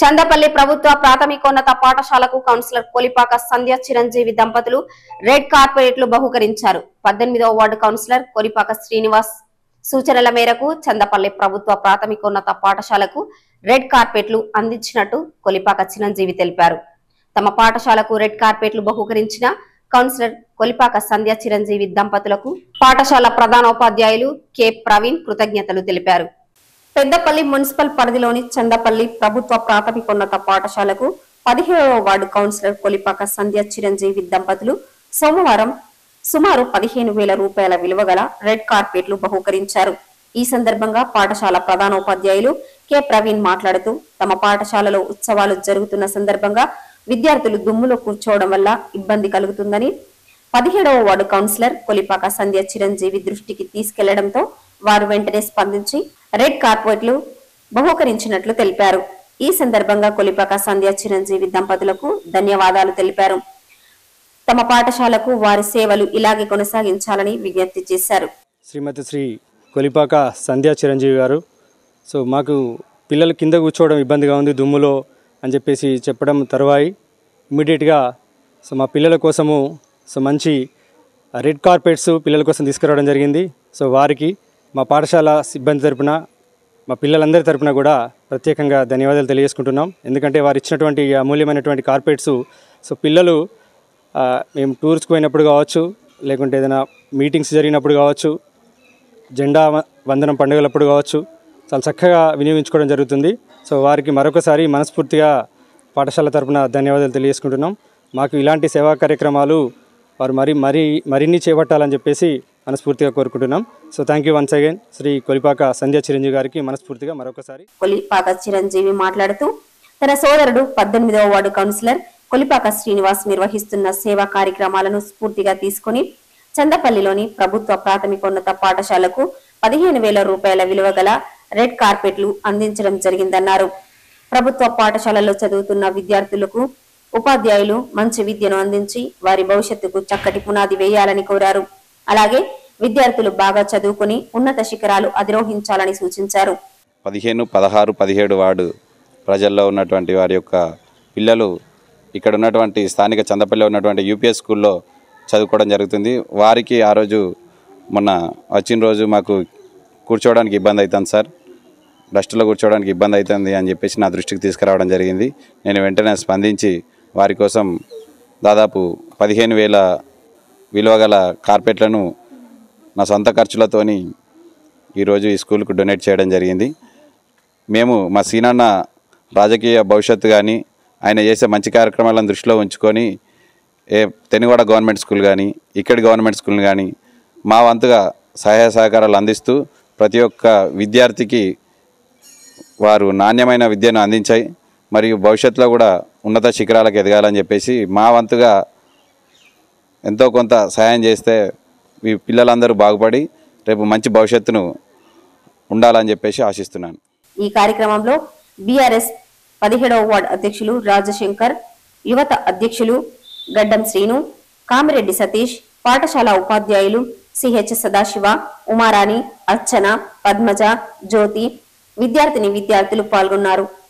చందపల్లి ప్రభుత్వ ప్రాథమికోన్నత పాఠశాలకు కౌన్సిలర్ కొలిపాక సంధ్య చిరంజీవి దంపతులు రెడ్ కార్పెట్లు బహుకరించారు పద్దెనిమిదవ వార్డు కౌన్సిలర్ కొలిపాక శ్రీనివాస్ సూచనల మేరకు చందపల్లి ప్రభుత్వ ప్రాథమికోన్నత పాఠశాలకు రెడ్ కార్పెట్లు అందించినట్టు కొలిపాక చిరంజీవి తెలిపారు తమ పాఠశాలకు రెడ్ కార్పెట్లు బహుకరించిన కౌన్సిలర్ కొలిపాక సంధ్య చిరంజీవి దంపతులకు పాఠశాల ప్రధానోపాధ్యాయులు కె ప్రవీణ్ కృతజ్ఞతలు తెలిపారు పెద్దపల్లి మున్సిపల్ పరిధిలోని చందపల్లి ప్రభుత్వ ప్రాథమికోన్నత పాఠశాలకు పదిహేడవ వార్డు కౌన్సిలర్ కొలిపాక సంధ్య చిరంజీవి దంపతులు సోమవారం సుమారు పదిహేను వేల రూపాయల విలువ గల రెడ్ కార్పెట్లు బహూకరించారు ఈ సందర్భంగా పాఠశాల ప్రధానోపాధ్యాయులు కె ప్రవీణ్ మాట్లాడుతూ తమ పాఠశాలలో ఉత్సవాలు జరుగుతున్న సందర్భంగా విద్యార్థులు దుమ్ములో కూర్చోవడం వల్ల ఇబ్బంది కలుగుతుందని పదిహేడవ వార్డు కౌన్సిలర్ కొలిపాక సంధ్య చిరంజీవి దృష్టికి తీసుకెళ్లడంతో వారు వెంటనే స్పందించి రెడ్ కార్పెట్లు బహూకరించినట్లు తెలిపారు ఈ సందర్భంగా కొలిపాక సంధ్య చిరంజీవి దంపతులకు ధన్యవాదాలు తెలిపారు తమ పాఠశాలకు వారి సేవలు ఇలాగే కొనసాగించాలని విజ్ఞప్తి చేశారు శ్రీమతి శ్రీ కొలిపాక సంధ్యా చిరంజీవి గారు సో మాకు పిల్లలు కింద కూర్చోవడం ఇబ్బందిగా ఉంది దుమ్ములో అని చెప్పేసి చెప్పడం తరువాయి ఇమ్మీడియట్గా సో మా పిల్లల కోసము సో మంచి రెడ్ కార్పెట్స్ పిల్లల కోసం తీసుకురావడం జరిగింది సో వారికి మా పాఠశాల సిబ్బంది తరపున మా పిల్లలందరి తరపున కూడా ప్రత్యేకంగా ధన్యవాదాలు తెలియజేసుకుంటున్నాం ఎందుకంటే వారు ఇచ్చినటువంటి ఈ అమూల్యమైనటువంటి కార్పెట్స్ సో పిల్లలు ఆ, మేము టూర్స్కి పోయినప్పుడు కావచ్చు లేకుంటే ఏదైనా మీటింగ్స్ జరిగినప్పుడు కావచ్చు జెండా వ- వందనం పండుగలప్పుడు కావచ్చు చాలా చక్కగా వినియోగించుకోవడం జరుగుతుంది సో వారికి మరొకసారి మనస్ఫూర్తిగా పాఠశాల తరపున ధన్యవాదాలు తెలియజేసుకుంటున్నాం మాకు ఇలాంటి సేవా కార్యక్రమాలు వారు మరి మరి మరిన్ని చేపట్టాలని చెప్పేసి మనస్ఫూర్తిగా కోరుకుంటున్నాం so thank you once again Shri Kolipaka Sandhya Chiranjeevi గారికి మనస్ఫూర్తిగా మరొకసారి కొలిపాక చిరంజీవి మాట్లాడుతూ తన సోదరుడు పద్దెనిమిదవ వార్డు కౌన్సిలర్ కొలిపాక శ్రీనివాస్ నిర్వహిస్తున్న సేవా కార్యక్రమాలను స్ఫూర్తిగా తీసుకుని చందపల్లిలోని ప్రభుత్వ ప్రాథమికోన్నత పాఠశాలకు పదిహేను వేల రూపాయల విలువ గల రెడ్ కార్పెట్లు అందించడం జరిగిందన్నారు ప్రభుత్వ పాఠశాలలో చదువుతున్న విద్యార్థులకు ఉపాధ్యాయులు మంచి విద్యను అందించి వారి భవిష్యత్తుకు చక్కటి పునాది వేయాలని కోరారు అలాగే విద్యార్థులు బాగా చదువుకుని ఉన్నత శిఖరాలు అధిరోహించాలని సూచించారు పదిహేను పదహారు పదిహేడు వార్డు ప్రజల్లో ఉన్నటువంటి వారి యొక్క పిల్లలు ఇక్కడ ఉన్నటువంటి స్థానిక చందపల్లిలో ఉన్నటువంటి యూపీఎస్ స్కూల్లో చదువుకోవడం జరుగుతుంది వారికి ఆ రోజు మొన్న వచ్చిన రోజు మాకు కూర్చోవడానికి ఇబ్బంది అవుతుంది సార్ డస్ట్లో కూర్చోవడానికి ఇబ్బంది అవుతుంది అని చెప్పేసి నా దృష్టికి తీసుకురావడం జరిగింది నేను వెంటనే స్పందించి వారి కోసం దాదాపు పదిహేను వేల విలువ గల కార్పెట్లను నా సొంత ఖర్చులతోని ఈరోజు ఈ స్కూల్కు డొనేట్ చేయడం జరిగింది మేము మా సీనన్న రాజకీయ భవిష్యత్తు కానీ ఆయన చేసే మంచి కార్యక్రమాలను దృష్టిలో ఉంచుకొని ఏ తెనుగోడ గవర్నమెంట్ స్కూల్ కానీ ఇక్కడి గవర్నమెంట్ స్కూల్ కానీ మా వంతుగా సహాయ సహకారాలు అందిస్తూ ప్రతి ఒక్క విద్యార్థికి వారు నాణ్యమైన విద్యను అందించాయి మరియు భవిష్యత్తులో కూడా ఉన్నత శిఖరాలకు ఎదగాలని చెప్పేసి మా వంతుగా ఎంతో కొంత సహాయం చేస్తే ఈ పిల్లలందరూ బాగుపడి రేపు మంచి భవిష్యత్తును ఉండాలని చెప్పేసి ఆశిస్తున్నాను ఈ కార్యక్రమంలో బీఆర్ఎస్ పదిహేడవ వార్డు అధ్యక్షులు రాజశంకర్ యువత అధ్యక్షులు గడ్డం శ్రీను కామిరెడ్డి సతీష్ పాఠశాల ఉపాధ్యాయులు సిహెచ్ సదాశివ ఉమారాణి అర్చన పద్మజ జ్యోతి విద్యార్థిని విద్యార్థులు పాల్గొన్నారు